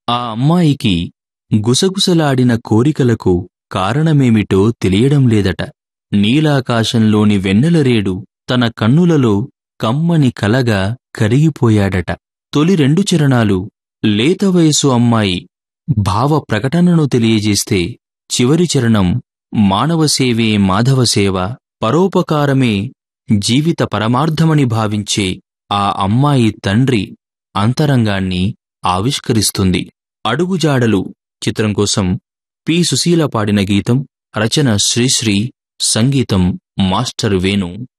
ఆ అమ్మాయికి గుసగుసలాడిన కోరికలకు కారణమేమిటో తెలియడం లేదట నీలాకాశంలోని వెన్నెలరేడు తన కన్నులలో కమ్మని కలగా కరిగిపోయాడట తొలి రెండు చరణాలు లేత వయసు అమ్మాయి భావ ప్రకటనను తెలియజేస్తే చివరి చరణం మానవ సేవే మాధవ సేవ పరోపకారమే జీవిత పరమార్థమని భావించే ఆ అమ్మాయి తండ్రి అంతరంగాన్ని ఆవిష్కరిస్తుంది అడుగుజాడలు చిత్రం కోసం పి సుశీల పాడిన గీతం రచన శ్రీశ్రీ సంగీతం మాస్టర్ వేణు